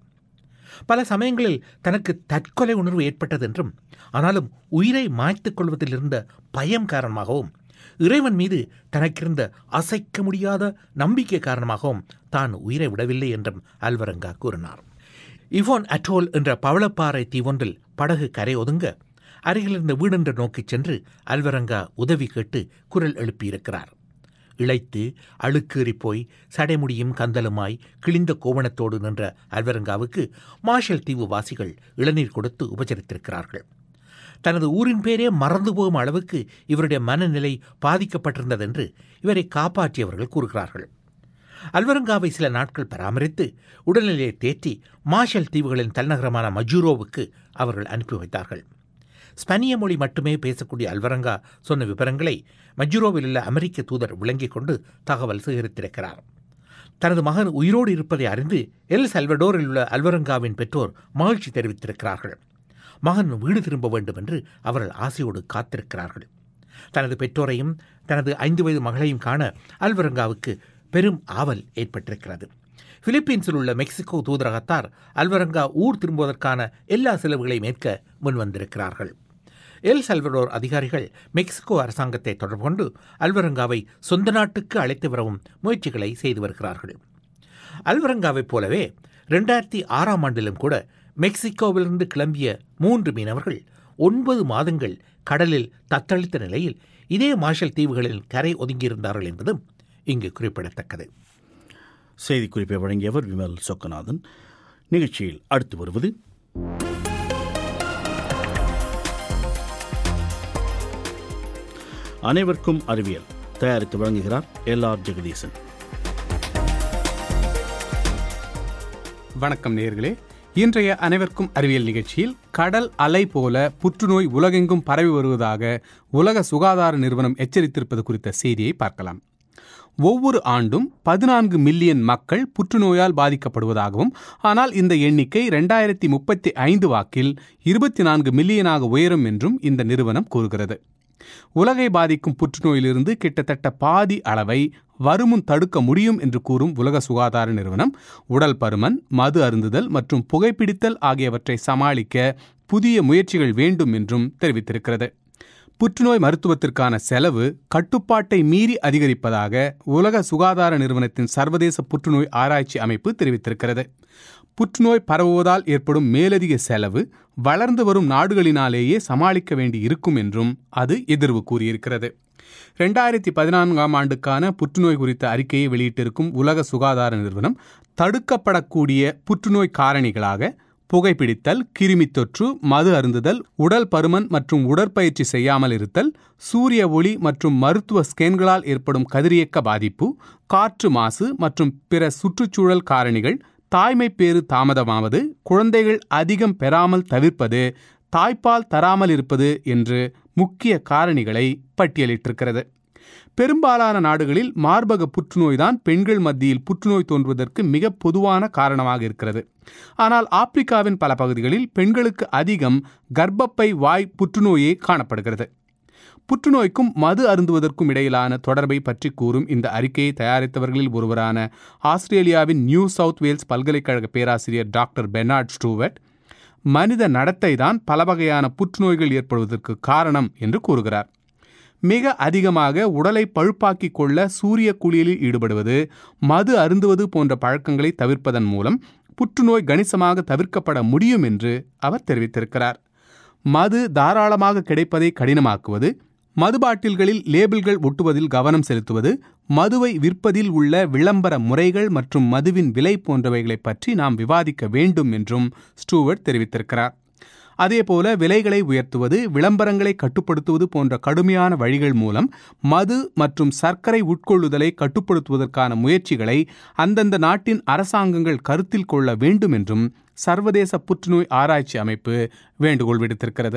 பல சமயங்களில் தனக்கு தற்கொலை உணர்வு ஏற்பட்டதென்றும் ஆனாலும் உயிரை மாய்த்துக் கொள்வதில் இருந்த பயம் காரணமாகவும் இறைவன் மீது தனக்கிருந்த அசைக்க முடியாத நம்பிக்கை காரணமாகவும் தான் உயிரை விடவில்லை என்றும் அல்வரங்கா கூறினார் இவோன் அட்டோல் என்ற பவளப்பாறை தீவொன்றில் படகு கரை ஒதுங்க அருகிலிருந்த வீடென்று நோக்கிச் சென்று அல்வரங்கா உதவி கேட்டு குரல் எழுப்பியிருக்கிறார் இழைத்து அழுக்கேறி போய் சடைமுடியும் கந்தலுமாய் கிழிந்த கோவணத்தோடு நின்ற அல்வரங்காவுக்கு மார்ஷல் தீவு வாசிகள் இளநீர் கொடுத்து உபசரித்திருக்கிறார்கள் தனது ஊரின் பேரே மறந்து போகும் அளவுக்கு இவருடைய மனநிலை பாதிக்கப்பட்டிருந்ததென்று இவரை காப்பாற்றியவர்கள் கூறுகிறார்கள் அல்வரங்காவை சில நாட்கள் பராமரித்து உடல்நிலையை தேற்றி மார்ஷல் தீவுகளின் தலைநகரமான மஜூரோவுக்கு அவர்கள் அனுப்பி வைத்தார்கள் ஸ்பானிய மொழி மட்டுமே பேசக்கூடிய அல்வரங்கா சொன்ன விவரங்களை மஜூரோவில் உள்ள அமெரிக்க தூதர் விளங்கிக் கொண்டு தகவல் சேகரித்திருக்கிறார் தனது மகன் உயிரோடு இருப்பதை அறிந்து எல் சல்வடோரில் உள்ள அல்வரங்காவின் பெற்றோர் மகிழ்ச்சி தெரிவித்திருக்கிறார்கள் மகன் வீடு திரும்ப வேண்டும் என்று அவர்கள் ஆசையோடு காத்திருக்கிறார்கள் தனது பெற்றோரையும் தனது ஐந்து வயது மகளையும் காண அல்வரங்காவுக்கு பெரும் ஆவல் ஏற்பட்டிருக்கிறது பிலிப்பீன்ஸில் உள்ள மெக்சிகோ தூதரகத்தார் அல்வரங்கா ஊர் திரும்புவதற்கான எல்லா செலவுகளையும் ஏற்க முன்வந்திருக்கிறார்கள் எல் சல்வடோர் அதிகாரிகள் மெக்சிகோ அரசாங்கத்தை தொடர்பு கொண்டு அல்வரங்காவை சொந்த நாட்டுக்கு அழைத்து வரவும் முயற்சிகளை செய்து வருகிறார்கள் அல்வரங்காவைப் போலவே ரெண்டாயிரத்தி ஆறாம் ஆண்டிலும் கூட மெக்சிகோவிலிருந்து கிளம்பிய மூன்று மீனவர்கள் ஒன்பது மாதங்கள் கடலில் தத்தளித்த நிலையில் இதே மார்ஷல் தீவுகளில் கரை ஒதுங்கியிருந்தார்கள் என்பதும் இங்கு குறிப்பிடத்தக்கது செய்திக்குறிப்பை வழங்கியவர் விமல் சொக்கநாதன் நிகழ்ச்சியில் அடுத்து வருவது அனைவருக்கும் அறிவியல் தயாரித்து வழங்குகிறார் எல் ஆர் ஜெகதீசன் வணக்கம் நேர்களே இன்றைய அனைவருக்கும் அறிவியல் நிகழ்ச்சியில் கடல் அலை போல புற்றுநோய் உலகெங்கும் பரவி வருவதாக உலக சுகாதார நிறுவனம் எச்சரித்திருப்பது குறித்த செய்தியை பார்க்கலாம் ஒவ்வொரு ஆண்டும் பதினான்கு மில்லியன் மக்கள் புற்றுநோயால் பாதிக்கப்படுவதாகவும் ஆனால் இந்த எண்ணிக்கை ரெண்டாயிரத்தி முப்பத்தி ஐந்து வாக்கில் இருபத்தி நான்கு மில்லியனாக உயரும் என்றும் இந்த நிறுவனம் கூறுகிறது உலகை பாதிக்கும் புற்றுநோயிலிருந்து கிட்டத்தட்ட பாதி அளவை வருமுன் தடுக்க முடியும் என்று கூறும் உலக சுகாதார நிறுவனம் உடல் பருமன் மது அருந்துதல் மற்றும் புகைப்பிடித்தல் ஆகியவற்றை சமாளிக்க புதிய முயற்சிகள் வேண்டும் என்றும் தெரிவித்திருக்கிறது புற்றுநோய் மருத்துவத்திற்கான செலவு கட்டுப்பாட்டை மீறி அதிகரிப்பதாக உலக சுகாதார நிறுவனத்தின் சர்வதேச புற்றுநோய் ஆராய்ச்சி அமைப்பு தெரிவித்திருக்கிறது புற்றுநோய் பரவுவதால் ஏற்படும் மேலதிக செலவு வளர்ந்து வரும் நாடுகளினாலேயே சமாளிக்க வேண்டி இருக்கும் என்றும் அது எதிர்வு கூறியிருக்கிறது ரெண்டாயிரத்தி பதினான்காம் ஆண்டுக்கான புற்றுநோய் குறித்த அறிக்கையை வெளியிட்டிருக்கும் உலக சுகாதார நிறுவனம் தடுக்கப்படக்கூடிய புற்றுநோய் காரணிகளாக புகைப்பிடித்தல் கிருமி தொற்று மது அருந்துதல் உடல் பருமன் மற்றும் உடற்பயிற்சி செய்யாமல் இருத்தல் சூரிய ஒளி மற்றும் மருத்துவ ஸ்கேன்களால் ஏற்படும் கதிரியக்க பாதிப்பு காற்று மாசு மற்றும் பிற சுற்றுச்சூழல் காரணிகள் தாய்மை பேறு தாமதமாவது குழந்தைகள் அதிகம் பெறாமல் தவிர்ப்பது தாய்ப்பால் தராமல் இருப்பது என்று முக்கிய காரணிகளை பட்டியலிட்டிருக்கிறது பெரும்பாலான நாடுகளில் மார்பக புற்றுநோய்தான் பெண்கள் மத்தியில் புற்றுநோய் தோன்றுவதற்கு மிக பொதுவான காரணமாக இருக்கிறது ஆனால் ஆப்பிரிக்காவின் பல பகுதிகளில் பெண்களுக்கு அதிகம் கர்ப்பப்பை வாய் புற்றுநோயே காணப்படுகிறது புற்றுநோய்க்கும் மது அருந்துவதற்கும் இடையிலான தொடர்பை பற்றி கூறும் இந்த அறிக்கையை தயாரித்தவர்களில் ஒருவரான ஆஸ்திரேலியாவின் நியூ சவுத் வேல்ஸ் பல்கலைக்கழக பேராசிரியர் டாக்டர் பெர்னார்ட் ஸ்டூவர்ட் மனித நடத்தை தான் பல வகையான புற்றுநோய்கள் ஏற்படுவதற்கு காரணம் என்று கூறுகிறார் மிக அதிகமாக உடலை பழுப்பாக்கிக் கொள்ள சூரிய குளியலில் ஈடுபடுவது மது அருந்துவது போன்ற பழக்கங்களை தவிர்ப்பதன் மூலம் புற்றுநோய் கணிசமாக தவிர்க்கப்பட முடியும் என்று அவர் தெரிவித்திருக்கிறார் மது தாராளமாக கிடைப்பதை கடினமாக்குவது மது பாட்டில்களில் லேபிள்கள் ஒட்டுவதில் கவனம் செலுத்துவது மதுவை விற்பதில் உள்ள விளம்பர முறைகள் மற்றும் மதுவின் விலை போன்றவைகளை பற்றி நாம் விவாதிக்க வேண்டும் என்றும் ஸ்டூவர்ட் தெரிவித்திருக்கிறார் அதேபோல விலைகளை உயர்த்துவது விளம்பரங்களை கட்டுப்படுத்துவது போன்ற கடுமையான வழிகள் மூலம் மது மற்றும் சர்க்கரை உட்கொள்ளுதலை கட்டுப்படுத்துவதற்கான முயற்சிகளை அந்தந்த நாட்டின் அரசாங்கங்கள் கருத்தில் கொள்ள வேண்டும் என்றும் சர்வதேச புற்றுநோய் ஆராய்ச்சி அமைப்பு வேண்டுகோள் விடுத்திருக்கிறது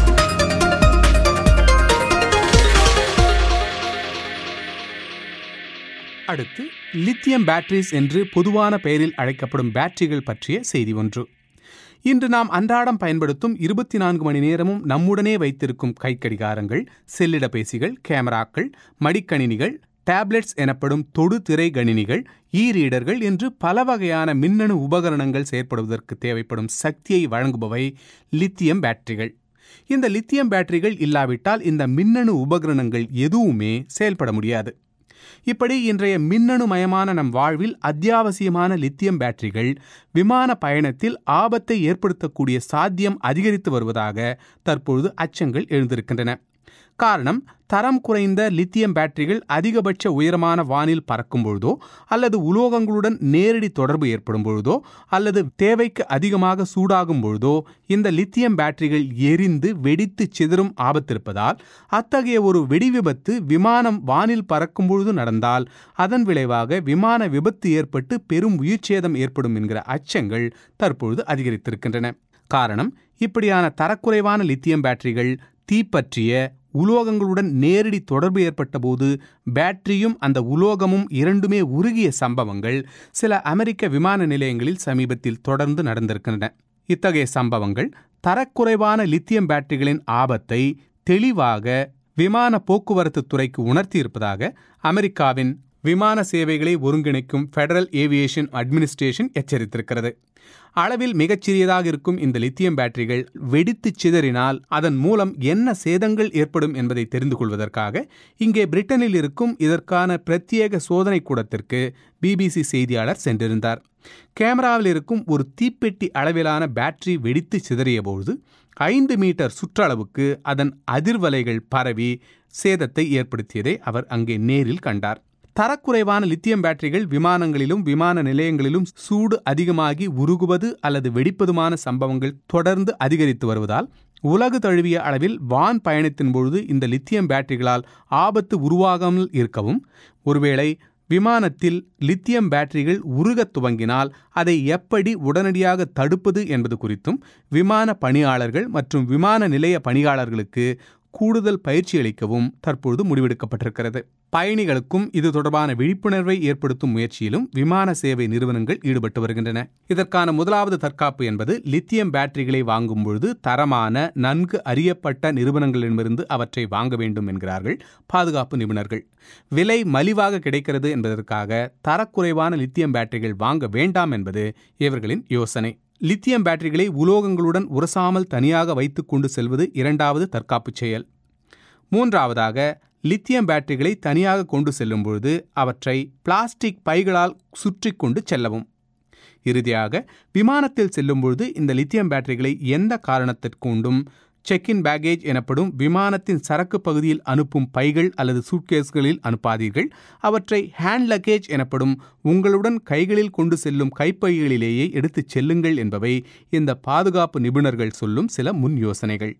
அடுத்து லித்தியம் பேட்டரிஸ் என்று பொதுவான பெயரில் அழைக்கப்படும் பேட்டரிகள் பற்றிய செய்தி ஒன்று இன்று நாம் அன்றாடம் பயன்படுத்தும் இருபத்தி நான்கு மணி நேரமும் நம்முடனே வைத்திருக்கும் கைக்கடிகாரங்கள் செல்லிடபேசிகள் கேமராக்கள் மடிக்கணினிகள் டேப்லெட்ஸ் எனப்படும் தொடு திரை கணினிகள் இ ரீடர்கள் என்று பல வகையான மின்னணு உபகரணங்கள் செயற்படுவதற்கு தேவைப்படும் சக்தியை வழங்குபவை லித்தியம் பேட்டரிகள் இந்த லித்தியம் பேட்டரிகள் இல்லாவிட்டால் இந்த மின்னணு உபகரணங்கள் எதுவுமே செயல்பட முடியாது இப்படி இன்றைய மின்னணு மயமான நம் வாழ்வில் அத்தியாவசியமான லித்தியம் பேட்டரிகள் விமான பயணத்தில் ஆபத்தை ஏற்படுத்தக்கூடிய சாத்தியம் அதிகரித்து வருவதாக தற்பொழுது அச்சங்கள் எழுந்திருக்கின்றன காரணம் தரம் குறைந்த லித்தியம் பேட்டரிகள் அதிகபட்ச உயரமான வானில் பறக்கும் பொழுதோ அல்லது உலோகங்களுடன் நேரடி தொடர்பு ஏற்படும் பொழுதோ அல்லது தேவைக்கு அதிகமாக சூடாகும் பொழுதோ இந்த லித்தியம் பேட்டரிகள் எரிந்து வெடித்து சிதறும் ஆபத்திருப்பதால் அத்தகைய ஒரு வெடி விபத்து விமானம் வானில் பறக்கும் பொழுது நடந்தால் அதன் விளைவாக விமான விபத்து ஏற்பட்டு பெரும் உயிர்ச்சேதம் ஏற்படும் என்கிற அச்சங்கள் தற்பொழுது அதிகரித்திருக்கின்றன காரணம் இப்படியான தரக்குறைவான லித்தியம் பேட்டரிகள் தீப்பற்றிய உலோகங்களுடன் நேரடி தொடர்பு ஏற்பட்ட போது பேட்டரியும் அந்த உலோகமும் இரண்டுமே உருகிய சம்பவங்கள் சில அமெரிக்க விமான நிலையங்களில் சமீபத்தில் தொடர்ந்து நடந்திருக்கின்றன இத்தகைய சம்பவங்கள் தரக்குறைவான லித்தியம் பேட்டரிகளின் ஆபத்தை தெளிவாக விமான போக்குவரத்து துறைக்கு உணர்த்தியிருப்பதாக அமெரிக்காவின் விமான சேவைகளை ஒருங்கிணைக்கும் ஃபெடரல் ஏவியேஷன் அட்மினிஸ்ட்ரேஷன் எச்சரித்திருக்கிறது அளவில் மிகச்சிறியதாக இருக்கும் இந்த லித்தியம் பேட்டரிகள் வெடித்து சிதறினால் அதன் மூலம் என்ன சேதங்கள் ஏற்படும் என்பதை தெரிந்து கொள்வதற்காக இங்கே பிரிட்டனில் இருக்கும் இதற்கான பிரத்யேக சோதனை கூடத்திற்கு பிபிசி செய்தியாளர் சென்றிருந்தார் கேமராவில் இருக்கும் ஒரு தீப்பெட்டி அளவிலான பேட்டரி வெடித்து சிதறியபோது ஐந்து மீட்டர் சுற்றளவுக்கு அதன் அதிர்வலைகள் பரவி சேதத்தை ஏற்படுத்தியதை அவர் அங்கே நேரில் கண்டார் தரக்குறைவான லித்தியம் பேட்டரிகள் விமானங்களிலும் விமான நிலையங்களிலும் சூடு அதிகமாகி உருகுவது அல்லது வெடிப்பதுமான சம்பவங்கள் தொடர்ந்து அதிகரித்து வருவதால் உலகு தழுவிய அளவில் வான் பயணத்தின் பொழுது இந்த லித்தியம் பேட்டரிகளால் ஆபத்து உருவாகாமல் இருக்கவும் ஒருவேளை விமானத்தில் லித்தியம் பேட்டரிகள் உருகத் துவங்கினால் அதை எப்படி உடனடியாக தடுப்பது என்பது குறித்தும் விமான பணியாளர்கள் மற்றும் விமான நிலைய பணியாளர்களுக்கு கூடுதல் பயிற்சி அளிக்கவும் தற்பொழுது முடிவெடுக்கப்பட்டிருக்கிறது பயணிகளுக்கும் இது தொடர்பான விழிப்புணர்வை ஏற்படுத்தும் முயற்சியிலும் விமான சேவை நிறுவனங்கள் ஈடுபட்டு வருகின்றன இதற்கான முதலாவது தற்காப்பு என்பது லித்தியம் பேட்டரிகளை வாங்கும் பொழுது தரமான நன்கு அறியப்பட்ட நிறுவனங்களிடமிருந்து அவற்றை வாங்க வேண்டும் என்கிறார்கள் பாதுகாப்பு நிபுணர்கள் விலை மலிவாக கிடைக்கிறது என்பதற்காக தரக்குறைவான லித்தியம் பேட்டரிகள் வாங்க வேண்டாம் என்பது இவர்களின் யோசனை லித்தியம் பேட்டரிகளை உலோகங்களுடன் உரசாமல் தனியாக வைத்துக் கொண்டு செல்வது இரண்டாவது தற்காப்பு செயல் மூன்றாவதாக லித்தியம் பேட்டரிகளை தனியாக கொண்டு செல்லும் பொழுது அவற்றை பிளாஸ்டிக் பைகளால் சுற்றி கொண்டு செல்லவும் இறுதியாக விமானத்தில் செல்லும் பொழுது இந்த லித்தியம் பேட்டரிகளை எந்த காரணத்திற்கொண்டும் செக் இன் பேகேஜ் எனப்படும் விமானத்தின் சரக்கு பகுதியில் அனுப்பும் பைகள் அல்லது சூட்கேஸ்களில் அனுப்பாதீர்கள் அவற்றை ஹேண்ட் லக்கேஜ் எனப்படும் உங்களுடன் கைகளில் கொண்டு செல்லும் கைப்பைகளிலேயே எடுத்துச் செல்லுங்கள் என்பவை இந்த பாதுகாப்பு நிபுணர்கள் சொல்லும் சில முன் யோசனைகள்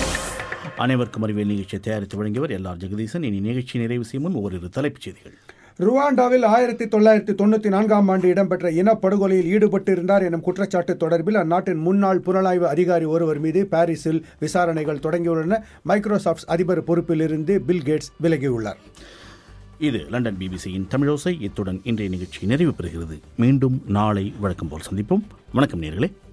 அனைவருக்கும் அறிவியல் நிகழ்ச்சியை தயாரித்து வழங்கியவர் எல் ஆர் ஜெகதீசன் இனி நிகழ்ச்சி நிறைவு செய்யும் முன் ஓரிரு தலைப்புச் செய்திகள் ருவாண்டாவில் ஆயிரத்தி தொள்ளாயிரத்தி தொண்ணூற்றி நான்காம் ஆண்டு இடம்பெற்ற இனப்படுகொலையில் ஈடுபட்டிருந்தார் எனும் குற்றச்சாட்டு தொடர்பில் அந்நாட்டின் முன்னாள் புலனாய்வு அதிகாரி ஒருவர் மீது பாரிஸில் விசாரணைகள் தொடங்கியுள்ளன மைக்ரோசாப்ட் அதிபர் பொறுப்பிலிருந்து பில் கேட்ஸ் விலகியுள்ளார் இது லண்டன் பிபிசியின் தமிழோசை இத்துடன் இன்றைய நிகழ்ச்சி நிறைவு பெறுகிறது மீண்டும் நாளை வழக்கம் போல் சந்திப்போம் வணக்கம் நேர்களே